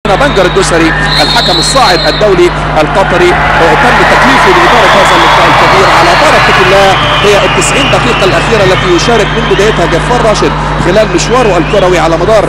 بنجر الدوسري الحكم الصاعد الدولي القطري تم تكليفه بإدارة هذا اللقاء الكبير على بركة الله هي ال 90 دقيقة الأخيرة التي يشارك من بدايتها جفار راشد خلال مشواره الكروي على مدار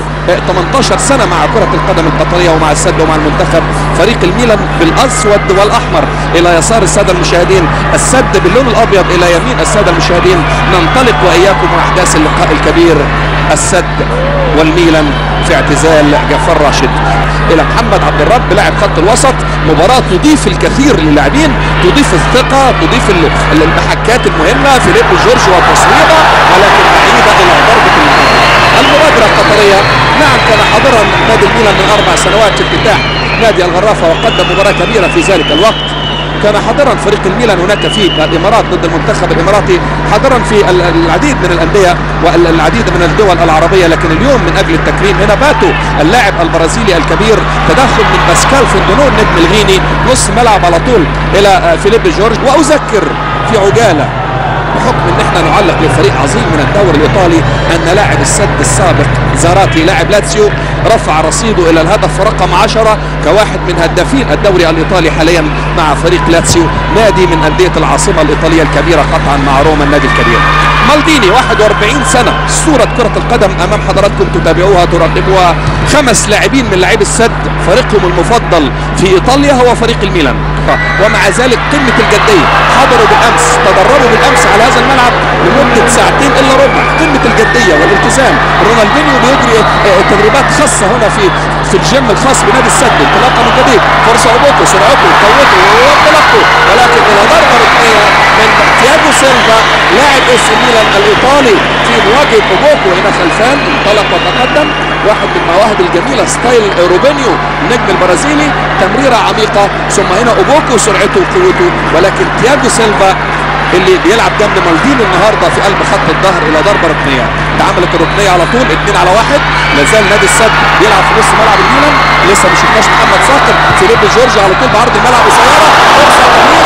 18 سنة مع كرة القدم القطرية ومع السد ومع المنتخب فريق الميلان بالأسود والأحمر إلى يسار السادة المشاهدين السد باللون الأبيض إلى يمين السادة المشاهدين ننطلق وإياكم أحداث اللقاء الكبير السد والميلان في اعتزال جعفر راشد الى محمد عبد الرب لاعب خط الوسط مباراه تضيف الكثير للاعبين تضيف الثقه تضيف المحكات المهمه فيليب جورج وتصويبه ولكن بعيده الى ضربه المبادره القطريه نعم كان حاضرا نادي الميلان من اربع سنوات في افتتاح نادي الغرافه وقدم مباراه كبيره في ذلك الوقت كان حاضرا فريق الميلان هناك في الامارات ضد المنتخب الاماراتي حاضرا في العديد من الانديه والعديد من الدول العربيه لكن اليوم من اجل التكريم هنا باتو اللاعب البرازيلي الكبير تدخل من باسكال فندونو النجم الغيني نص ملعب على طول الى فيليب جورج واذكر في عجاله بحكم ان احنا نعلق لفريق عظيم من الدوري الايطالي ان لاعب السد السابق زاراتي لاعب لاتسيو رفع رصيده الى الهدف رقم 10 كواحد من هدافين الدوري الايطالي حاليا مع فريق لاتسيو نادي من انديه العاصمه الايطاليه الكبيره قطعا مع روما النادي الكبير مالديني 41 سنه صوره كره القدم امام حضراتكم تتابعوها تراقبوها خمس لاعبين من لاعبي السد فريقهم المفضل في ايطاليا هو فريق الميلان ومع ذلك قمه الجديه حضروا بالامس تدربوا بالامس على هذا الملعب لمده ساعتين الا ربع قمه الجديه والالتزام رونالدينيو بيجري تدريبات خاصه هنا في في الجيم الخاص بنادي السد انطلاقه من جديد فرصه اوبوكو سرعته قوته وانطلاقته ولكن الى ضربه ركنيه من تياجو سيلفا لاعب اس ميلان الايطالي في مواجهه اوبوكو هنا خلفان انطلق وتقدم واحد من المواهب الجميله ستايل روبينيو النجم البرازيلي تمريره عميقه ثم هنا اوبوكو سرعته وقوته ولكن تياجو سيلفا اللي بيلعب جنب مالديني النهارده في قلب خط الظهر الى ضربه ركنيه اتعملت الركنيه على طول اثنين على واحد لا زال نادي السد بيلعب في نص ملعب الميلان لسه ما شفناش محمد صاقر فيليب جورج على طول بعرض الملعب قصيره فرصه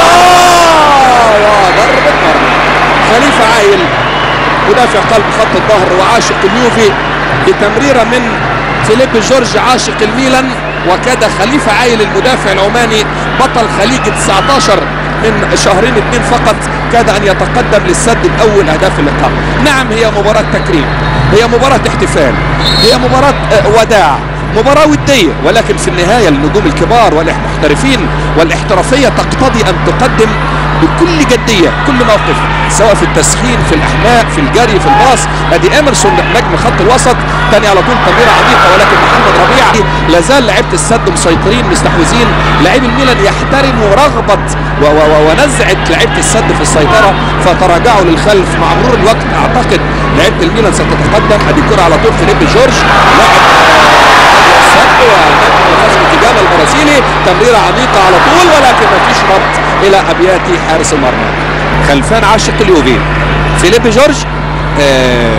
كبيره وضربه مرمى خليفه عايل مدافع قلب خط الظهر وعاشق اليوفي بتمريره من فيليب جورج عاشق الميلان وكاد خليفه عايل المدافع العماني بطل خليج 19 من شهرين اثنين فقط كاد ان يتقدم للسد باول اهداف اللقاء نعم هي مباراه تكريم هي مباراه احتفال هي مباراه وداع مباراة ودية ولكن في النهاية النجوم الكبار والمحترفين والاحترافية تقتضي أن تقدم بكل جدية كل موقف سواء في التسخين في الأحماء في الجري في الباص ادي اميرسون نجم خط الوسط تاني على طول تمريرة عميقة ولكن محمد ربيع لازال لعيبة السد مسيطرين مستحوذين لاعب الميلان يحترموا رغبة و و و ونزعة لعيبة السد في السيطرة فتراجعوا للخلف مع مرور الوقت اعتقد لعيبة الميلان ستتقدم ادي كرة على طول فيليب جورج لاعب السد ونجم التجارة البرازيلي تمريرة عميقة على طول ولكن ما فيش ربط الى ابيات حارس المرمى خلفان عاشق اليوفي فيليب جورج آه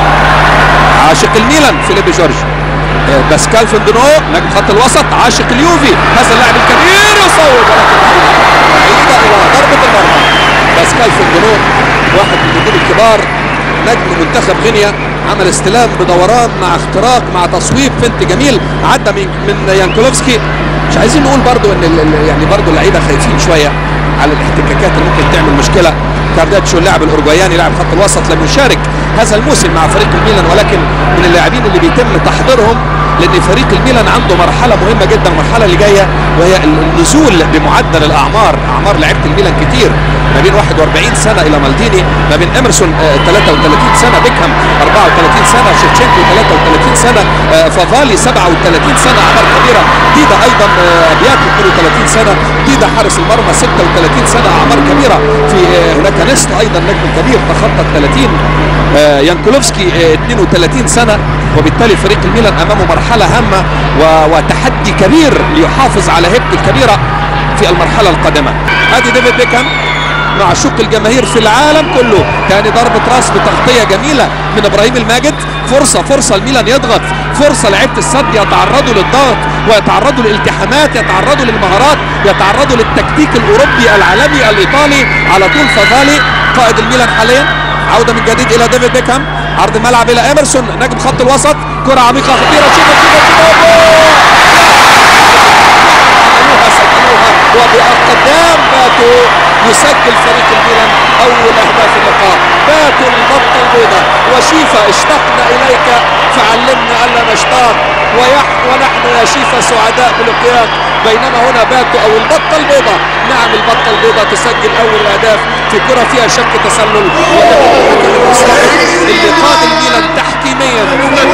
عاشق الميلان فيليب جورج آه باسكال فندونو نجم خط الوسط عاشق اليوفي هذا اللاعب الكبير يصوب ولكن بعيدة الى ضربة المرمى باسكال فندونو واحد من النجوم الكبار نجم منتخب غينيا عمل استلام بدوران مع اختراق مع تصويب فنت جميل عدى من من يانكولوفسكي مش عايزين نقول برضو ان يعني برضو اللعيبه خايفين شويه على الاحتكاكات اللي ممكن تعمل مشكله كارداتشو اللاعب الاورجواياني لاعب خط الوسط لم يشارك هذا الموسم مع فريق الميلان ولكن من اللاعبين اللي بيتم تحضيرهم لان فريق الميلان عنده مرحله مهمه جدا المرحله اللي جايه وهي النزول بمعدل الاعمار اعمار لعيبه الميلان كتير ما بين 41 سنه الى مالديني ما بين اميرسون 33 سنه بيكهام 34 سنه شيفتشينكو 33 سنه فافالي 37 سنه اعمار كبيره ديدا ايضا ابياتو 32 سنه ديدا حارس المرمى 36 سنه اعمار كبيره في هناك نست ايضا نجم كبير تخطى 30 يانكولوفسكي 32 سنه وبالتالي فريق الميلان امامه مرحله هامه وتحدي كبير ليحافظ على هيبته الكبيره في المرحله القادمه ادي ديفيد بيكهام معشوق الجماهير في العالم كله تاني ضربة راس بتغطية جميلة من ابراهيم الماجد فرصة فرصة الميلان يضغط فرصة لعيبة السد يتعرضوا للضغط ويتعرضوا للالتحامات يتعرضوا للمهارات يتعرضوا للتكتيك الاوروبي العالمي الايطالي على طول فافالي قائد الميلان حاليا عودة من جديد الى ديفيد بيكهام عرض الملعب الى ايمرسون نجم خط الوسط كرة عميقة خطيرة شوف شوف شوف يسجل فريق الميلان اول اهداف اللقاء باتوا البطه البيضاء وشيفا اشتقنا اليك فعلمنا الا نشتاق ويح ونحن يا شيفا سعداء بلقياك بينما هنا باتوا او البطه البيضاء نعم البطه البيضاء تسجل اول الاهداف في كره فيها شك تسلل اللي قاد الميلان تحكيميا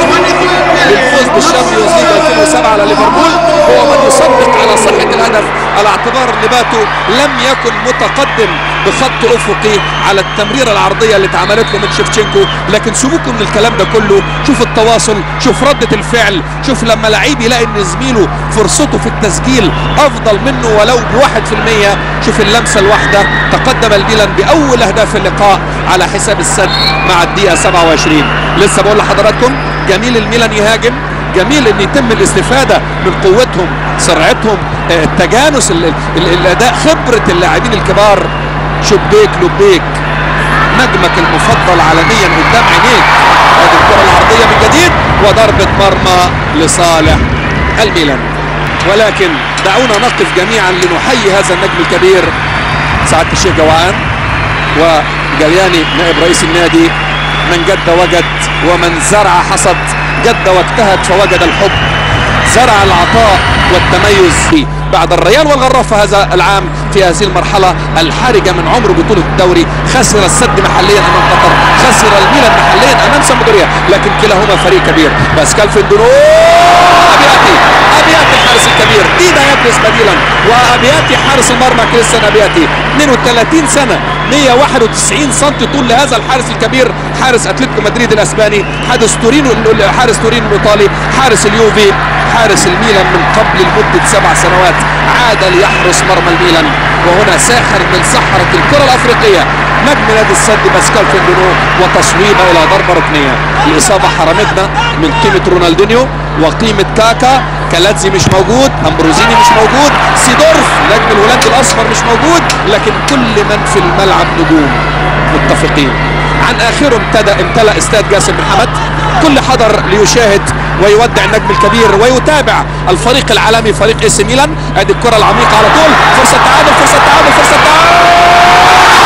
للفوز بالشامبيونز ليج 2007 على ليفربول هو من يصدق على صحه الهدف على اعتبار ان باتو لم يكن متقدم بخط افقي على التمريره العرضيه اللي اتعملت له من شيفتشينكو لكن سيبوكم من الكلام ده كله شوف التواصل شوف رده الفعل شوف لما لعيب يلاقي ان زميله فرصته في التسجيل افضل منه ولو بواحد في المية شوف اللمسه الواحده تقدم الميلان باول اهداف اللقاء على حساب السد مع الدقيقه 27 لسه بقول لحضراتكم جميل الميلان يهاجم جميل ان يتم الاستفاده من قوتهم سرعتهم التجانس ال ال الاداء خبره اللاعبين الكبار شبيك لبيك نجمك المفضل عالميا قدام عينيك هذه الكره العرضيه من جديد وضربه مرمى لصالح الميلان ولكن دعونا نقف جميعا لنحيي هذا النجم الكبير سعاده الشيخ جوعان وجلياني نائب رئيس النادي من جد وجد ومن زرع حصد جد واجتهد فوجد الحب زرع العطاء والتميز بعد الريال والغرافة هذا العام في هذه المرحلة الحرجة من عمر بطولة الدوري خسر السد محليا أمام قطر خسر الميلان محليا أمام سامدوريا لكن كلاهما فريق كبير باسكال فندونو أبياتي أبياتي الحارس الكبير دينا يدرس بديلا وأبياتي حارس المرمى كريستيان أبياتي 32 سنة 191 سم طول لهذا الحارس الكبير حارس اتلتيكو مدريد الاسباني حارس تورينو حارس تورينو الايطالي حارس اليوفي حارس الميلان من قبل لمده سبع سنوات عاد ليحرس مرمى الميلان وهنا ساحر من سحرة الكرة الأفريقية نجم نادي السد باسكال فيندونو وتصويبة إلى ضربة ركنية الإصابة حرمتنا من قيمة رونالدينيو وقيمة كاكا كالاتزي مش موجود امبروزيني مش موجود سيدورف نجم الهولندي الاصفر مش موجود لكن كل من في الملعب نجوم متفقين عن اخرهم ابتدى امتلأ استاد جاسم بن حمد كل حضر ليشاهد ويودع النجم الكبير ويتابع الفريق العالمي فريق اي سي ميلان ادي الكره العميقه على طول فرصه تعادل فرصه تعادل فرصه تعادل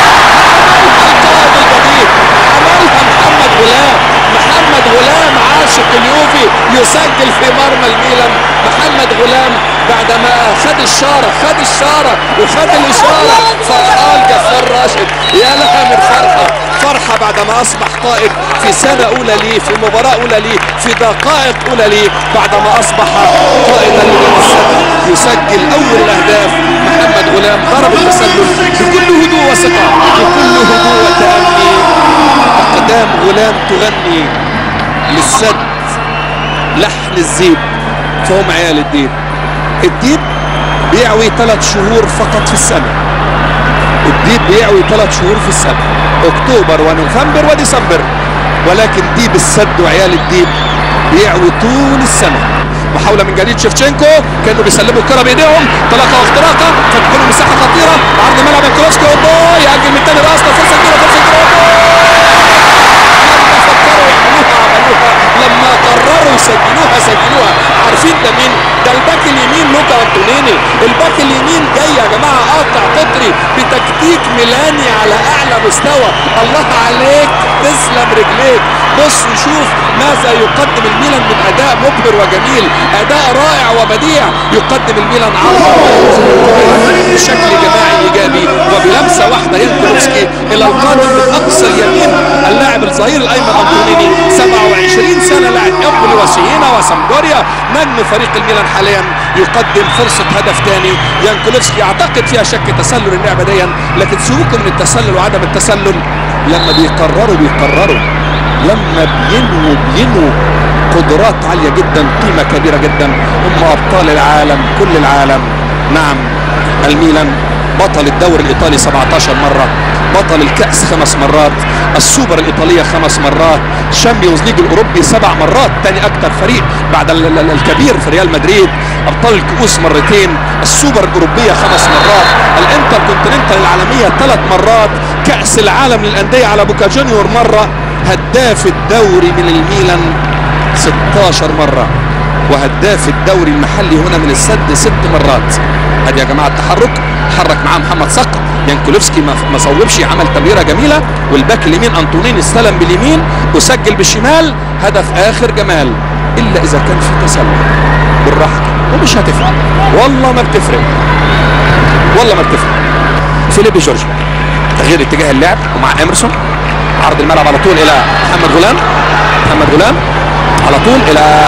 القائد الجديد عملها محمد غلام محمد غلام عاشق اليوفي يسجل في مرمى الميلان محمد غلام بعدما خد الشارة خد الشارة وخد الإشارة فرحان جفار راشد يا لها من فرحة فرحة بعدما أصبح قائد في سنة أولى لي في مباراة أولى لي في دقائق أولى لي بعدما أصبح قائدا للسنة يسجل أول الأهداف محمد غلام ضرب التسلل بكل هدوء وثقة بكل هدوء وتأني أقدام غلام تغني للسد لحن الزيب فهم عيال الديب الديب بيعوي ثلاث شهور فقط في السنة الديب بيعوي ثلاث شهور في السنة اكتوبر ونوفمبر وديسمبر ولكن ديب السد وعيال الديب بيعوي طول السنة محاولة من جديد شيفتشينكو كانوا بيسلموا الكرة بايديهم طلقة واختراقة فتحوا له مساحة خطيرة عرض ملعب الكروسكو اوبا يأجل من تاني راسنا فرصة كبيرة فرصة كبيرة لما فكروا يعملوها عملوها لما قرروا يسجلوها سجلوها عارفين ده مين؟ ده الباك اليمين لوكا انتونيني الباك اليمين جاي يا جماعه قاطع قطري بتكتيك ميلاني على اعلى مستوى الله عليك تسلم رجليك بص وشوف ماذا يقدم الميلان من اداء مبهر وجميل اداء رائع وبديع يقدم الميلان عرض بشكل جماعي ايجابي وبلمسه واحده ينكلوفسكي الى القادم من اقصى اليمين اللاعب الظهير الايمن انتونيني 27 سنه لاعب امبولي وسيينا وسامدوريا نجم فريق الميلان حاليا يقدم فرصه هدف ثاني يانكولوفسكي اعتقد فيها شك تسلل اللعبه دي لكن سيبوكم من التسلل وعدم التسلل لما بيقرروا بيقرروا لما بينووا بينووا قدرات عاليه جدا قيمه كبيره جدا هم ابطال العالم كل العالم نعم الميلان بطل الدوري الايطالي 17 مره بطل الكاس خمس مرات السوبر الايطاليه خمس مرات الشامبيونز ليج الاوروبي سبع مرات ثاني اكثر فريق بعد ال ال الكبير في ريال مدريد ابطال الكؤوس مرتين السوبر الاوروبيه خمس مرات الانتر كونتيننتال العالميه ثلاث مرات كاس العالم للانديه على بوكا جونيور مره هداف الدوري من الميلان 16 مره وهداف الدوري المحلي هنا من السد ست مرات ادي يا جماعه التحرك حرك معاه محمد صقر يانكولوفسكي ما ما صوبش عمل تمريره جميله والباك اليمين انطونين استلم باليمين وسجل بالشمال هدف اخر جمال الا اذا كان في تسلل بالراحه كده. ومش هتفرق والله ما بتفرق والله ما بتفرق فيليب جورج تغيير اتجاه اللعب ومع اميرسون عرض الملعب على طول الى محمد غلام محمد غلام على طول الى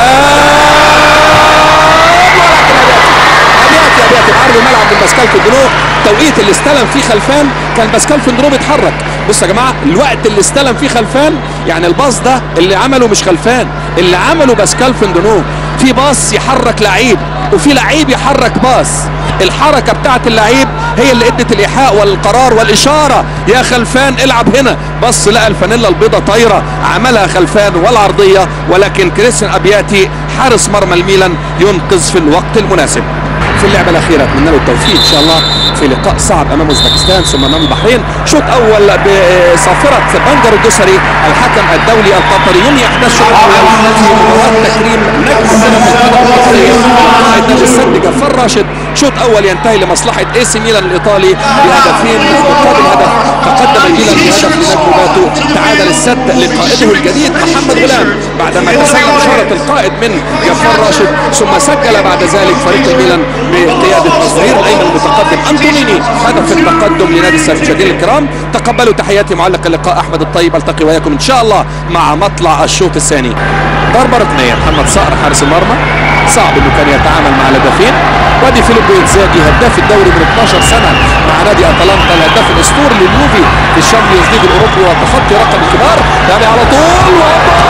خلفان ولكن ابياتي ابياتي عرض الملعب من باسكال فندنو توقيت اللي استلم فيه خلفان كان باسكال فندنو بيتحرك بصوا يا جماعه الوقت اللي استلم فيه خلفان يعني الباص ده اللي عمله مش خلفان اللي عمله باسكال فندنو في باص يحرك لعيب وفي لعيب يحرك باص الحركه بتاعت اللعيب هي اللي ادت الايحاء والقرار والاشاره يا خلفان العب هنا بص لقى الفانيلا البيضاء طايره عملها خلفان والعرضيه ولكن كريستيان ابياتي حارس مرمى الميلان ينقذ في الوقت المناسب في اللعبه الاخيره اتمنى له التوفيق ان شاء الله في لقاء صعب امام اوزبكستان ثم امام البحرين شوط اول بصافره بنجر الدوسري الحكم الدولي القطري ينهي احداث شوط اول في مباراه تكريم نجم السنه في القاره المصريه قائد نادي السد جفار راشد شوط اول ينتهي لمصلحه اي سي ميلان الايطالي بهدفين مقابل هدف تقدم الميلان بهدف لنجم باتو تعادل السد لقائده الجديد محمد غلام بعدما تسلم اشاره القائد من جفار راشد ثم سجل بعد ذلك فريق الميلان بقياده الظهير الايمن المتقدم انطونيني هدف التقدم لنادي السد مشاهدينا الكرام تقبلوا تحياتي معلق اللقاء احمد الطيب التقي وياكم ان شاء الله مع مطلع الشوط الثاني ضربه ركنيه محمد صقر حارس المرمى صعب انه كان يتعامل مع الهدافين وادي فيليبو انزاجي هداف الدوري من 12 سنه مع نادي اتلانتا الهداف الاسطوري لليوفي في الشامبيونز ليج الاوروبي وتخطي رقم الكبار يعني على طول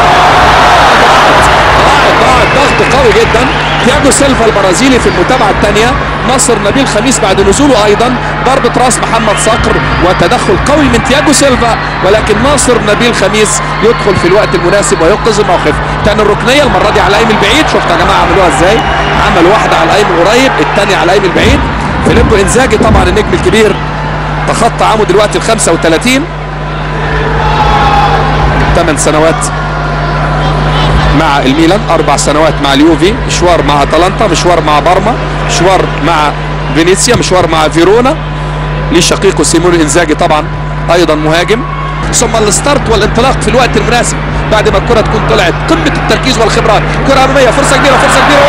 ضاعت ضغط قوي جدا تياجو سيلفا البرازيلي في المتابعه الثانيه ناصر نبيل خميس بعد نزوله ايضا ضربه راس محمد صقر وتدخل قوي من تياجو سيلفا ولكن ناصر نبيل خميس يدخل في الوقت المناسب وينقذ الموقف كان الركنيه المره دي على الايم البعيد شفت يا جماعه عملوها ازاي عمل واحده على الايم قريب الثانيه على الايم البعيد فيليبو انزاجي طبعا النجم الكبير تخطى عمو دلوقتي ال 35 ثمان سنوات مع الميلان اربع سنوات مع اليوفي مشوار مع اتلانتا مشوار مع بارما مشوار مع فينيسيا مشوار مع فيرونا ليه شقيقه سيمون انزاجي طبعا ايضا مهاجم ثم الستارت والانطلاق في الوقت المناسب بعد ما الكره تكون طلعت قمه التركيز والخبرات كره اماميه فرصه كبيره فرصه كبيره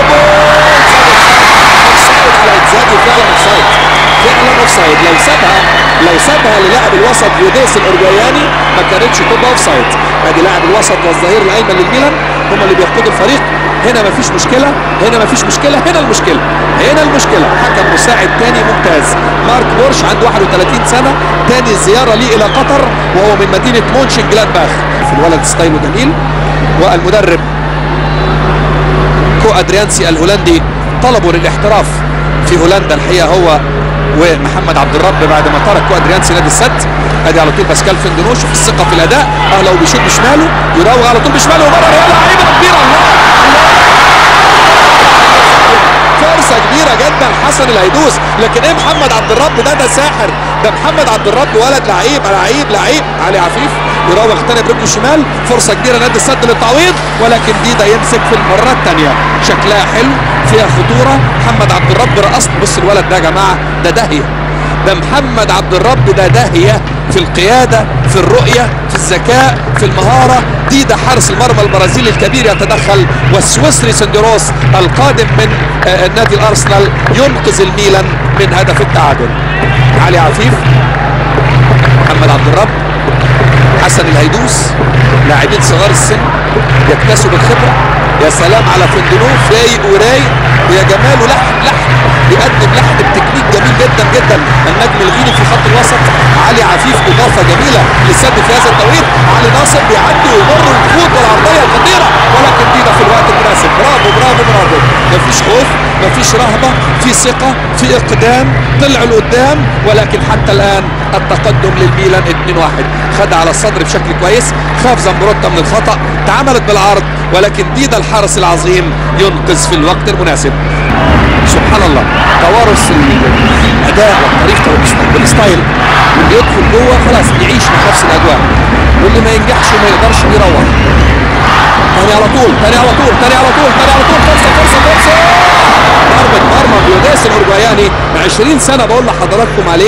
اوفسايد على انزاجي فعلا اوفسايد فعلا اوفسايد لو سابها لو سابها للاعب الوسط يوديس الاورجواياني ما كانتش تبقى اوفسايد ادي لاعب الوسط والظهير الايمن للميلان هم اللي بيقودوا الفريق هنا مفيش مشكله هنا مفيش مشكله هنا المشكله هنا المشكله حكم مساعد تاني ممتاز مارك بورش عنده 31 سنه تاني زياره ليه الى قطر وهو من مدينه مونشن جلادباخ في الولد ستايله جميل والمدرب كو ادريانسي الهولندي طلبوا للاحتراف في هولندا الحقيقه هو ومحمد عبد الرب بعد ما ترك كو ادريانسي نادي السد ادي على طول باسكال فندنو شوف الثقه في الاداء اهلا وبيشوط بشماله يراوغ على طول بشماله ومرر يا لعيبه كبيره الله فرصه كبيره جدا حسن اللي هيدوس لكن ايه محمد عبد الرب ده ده ساحر ده محمد عبد الرب ولد لعيب لعيب لعيب علي عفيف يراوغ تاني برجله الشمال فرصه كبيره نادي السد للتعويض ولكن ديدا يمسك في المره الثانيه شكلها حلو فيها خطوره محمد عبد الرب رقص بص الولد ده يا جماعه ده داهيه ده محمد عبد الرب ده داهيه في القياده في الرؤيه في الذكاء في المهاره ديدا حارس المرمى البرازيلي الكبير يتدخل والسويسري سندروس القادم من آه نادي الارسنال ينقذ الميلان من هدف التعادل علي عفيف محمد عبد الرب حسن الهيدوس لاعبين صغار السن يكتسبوا الخبره يا سلام على فندنو فايق ورايق ويا جماله لحن لحن بيقدم لحن بتكنيك جميل جدا جدا النجم الغيني في خط الوسط علي عفيف اضافه جميله للسد في هذا التوقيت علي ناصر بيعدي ويمر ويفوت والعرضيه الخطيره ولكن دينا في الوقت المناسب برافو برافو برافو مفيش خوف مفيش رهبه في ثقه في اقدام طلعوا لقدام ولكن حتى الان التقدم للميلان 2-1 خد على الصدر بشكل كويس خاف زمبروتا من الخطا تعاملت بالعرض ولكن ديدا الحارس العظيم ينقذ في الوقت المناسب سبحان الله توارث الاداء والطريقه والستايل واللي يدخل جوه خلاص يعيش مع نفس الاجواء واللي ما ينجحش وما يقدرش يروح تاني على طول تاني على طول تاني على طول تاني على طول فرصه فرصه فرصه ضربه مرمى بيوداس الاورجواياني 20 سنه بقول لحضراتكم عليه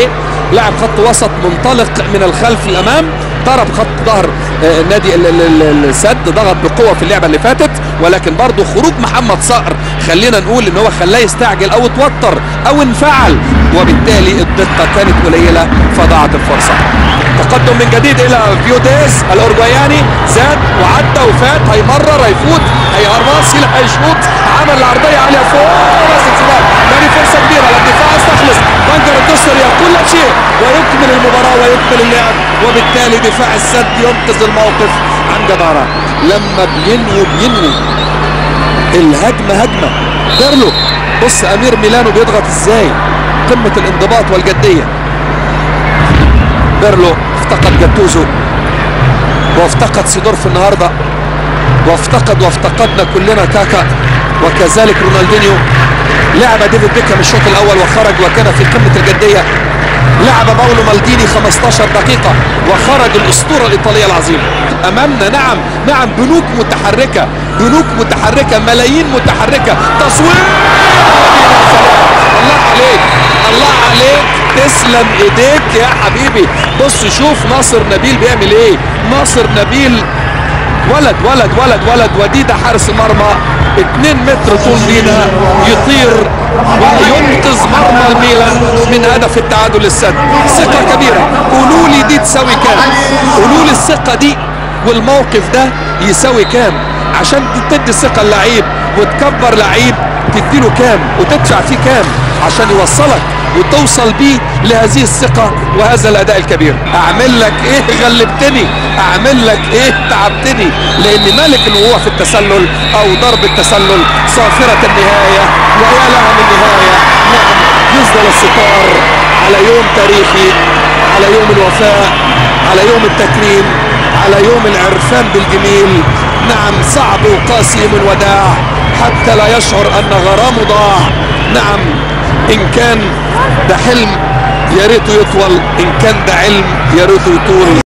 لاعب خط وسط منطلق من الخلف للامام ضرب خط ظهر آه، نادي ال- ال- ال- السد ضغط بقوه في اللعبه اللي فاتت ولكن برضه خروج محمد صقر خلينا نقول ان هو خلاه يستعجل او اتوتر او انفعل وبالتالي الدقه كانت قليله فضاعت الفرصه تقدم من جديد الى فيوديز الاورجواياني زاد وعدى وفات هيمرر هيفوت هيقرص لا هيشوط عمل العرضيه عاليه فوق راس الزبال تاني فرصه كبيره للدفاع استخلص بنجر الدستر يقول لا شيء ويكمل المباراه ويكمل اللعب وبالتالي دفاع السد ينقذ الموقف عن جداره لما بينوي بينوي الهجمه هجمه بيرلو بص امير ميلانو بيضغط ازاي قمه الانضباط والجديه بيرلو افتقد جاتوزو وافتقد سيدورف النهارده وافتقد وافتقدنا كلنا كاكا وكذلك رونالدينيو لعب ديفيد بيكهام الشوط الاول وخرج وكان في قمه الجديه لعب باولو مالديني 15 دقيقة وخرج الأسطورة الإيطالية العظيمة أمامنا نعم نعم بنوك متحركة بنوك متحركة ملايين متحركة تصوير الله عليك الله عليك تسلم ايديك يا حبيبي بص شوف ناصر نبيل بيعمل ايه ناصر نبيل ولد ولد ولد ولد وديدة حارس المرمى 2 متر طول مينا يطير وينقذ مرمى الميلان من هدف التعادل للسد ثقة كبيرة قولوا لي دي تساوي كام قولوا لي الثقة دي والموقف ده يساوي كام عشان تدي الثقة اللعيب وتكبر لعيب تديله كام وتدفع فيه كام عشان يوصلك وتوصل بيه لهذه الثقة وهذا الأداء الكبير أعمل لك إيه غلبتني أعمل لك إيه تعبتني لأن مالك الوقوع في التسلل أو ضرب التسلل صافرة النهاية ويا لها من نهاية نعم يسدل الستار على يوم تاريخي على يوم الوفاء على يوم التكريم على يوم العرفان بالجميل نعم صعب وقاسي من وداع حتى لا يشعر أن غرامه ضاع نعم إن كان ده حلم يا ريته يطول إن كان ده علم يا ريته يطول